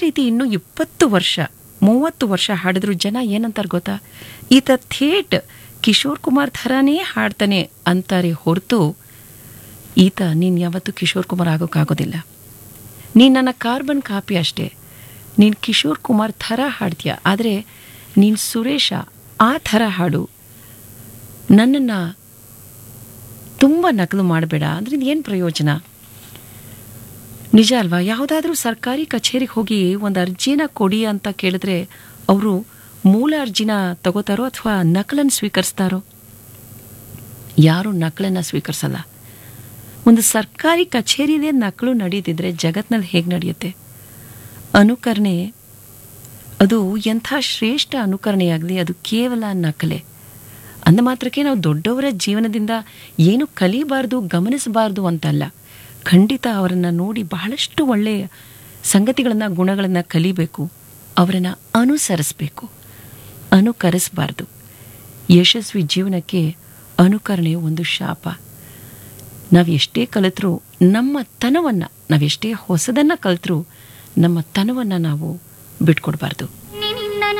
ರೀತಿ ಇನ್ನೂ ಇಪ್ಪತ್ತು ವರ್ಷ ಮೂವತ್ತು ವರ್ಷ ಹಾಡಿದ್ರು ಜನ ಏನಂತಾರೆ ಗೊತ್ತಾ ಈತ ಥೇಟ್ ಕಿಶೋರ್ ಕುಮಾರ್ ಥರನೇ ಹಾಡ್ತಾನೆ ಅಂತಾರೆ ಹೊರತು ಈತ ನೀನು ಯಾವತ್ತೂ ಕಿಶೋರ್ ಕುಮಾರ್ ಆಗೋಕ್ಕಾಗೋದಿಲ್ಲ ನೀನು ನನ್ನ ಕಾರ್ಬನ್ ಕಾಪಿ ಅಷ್ಟೇ ನೀನು ಕಿಶೋರ್ ಕುಮಾರ್ ಥರ ಹಾಡ್ತೀಯ ಆದರೆ ನೀನು ಸುರೇಶ ಆ ಥರ ಹಾಡು ನನ್ನನ್ನು ತುಂಬ ನಕಲು ಮಾಡಬೇಡ ಅದರಿಂದ ಏನು ಪ್ರಯೋಜನ ನಿಜ ಅಲ್ವಾ ಯಾವುದಾದ್ರೂ ಸರ್ಕಾರಿ ಕಚೇರಿಗೆ ಹೋಗಿ ಒಂದು ಅರ್ಜಿನ ಕೊಡಿ ಅಂತ ಕೇಳಿದ್ರೆ ಅವರು ಮೂಲ ಅರ್ಜಿನ ತಗೋತಾರೋ ಅಥವಾ ನಕಲನ್ನು ಸ್ವೀಕರಿಸ್ತಾರೋ ಯಾರು ನಕಲನ್ನು ಸ್ವೀಕರಿಸಲ್ಲ ಒಂದು ಸರ್ಕಾರಿ ಕಚೇರಿದೇ ನಕಲು ನಡೀತಿದ್ರೆ ಜಗತ್ನಲ್ಲಿ ಹೇಗೆ ನಡೆಯುತ್ತೆ ಅನುಕರಣೆ ಅದು ಎಂಥ ಶ್ರೇಷ್ಠ ಅನುಕರಣೆಯಾಗಲಿ ಅದು ಕೇವಲ ನಕಲೆ ಅಂದ ಮಾತ್ರಕ್ಕೆ ನಾವು ದೊಡ್ಡವರ ಜೀವನದಿಂದ ಏನು ಕಲಿಬಾರ್ದು ಗಮನಿಸಬಾರ್ದು ಅಂತಲ್ಲ ಖಂಡಿತ ಅವರನ್ನು ನೋಡಿ ಬಹಳಷ್ಟು ಒಳ್ಳೆಯ ಸಂಗತಿಗಳನ್ನು ಗುಣಗಳನ್ನು ಕಲಿಬೇಕು ಅವರನ್ನು ಅನುಸರಿಸಬೇಕು ಅನುಕರಿಸಬಾರ್ದು ಯಶಸ್ವಿ ಜೀವನಕ್ಕೆ ಅನುಕರಣೆ ಒಂದು ಶಾಪ ನಾವು ಎಷ್ಟೇ ಕಲಿತರೂ ನಮ್ಮ ತನವನ್ನು ನಾವೆಷ್ಟೇ ಹೊಸದನ್ನು ಕಲಿತರೂ ನಮ್ಮ ತನವನ್ನು ನಾವು ಬಿಟ್ಕೊಡ್ಬಾರ್ದು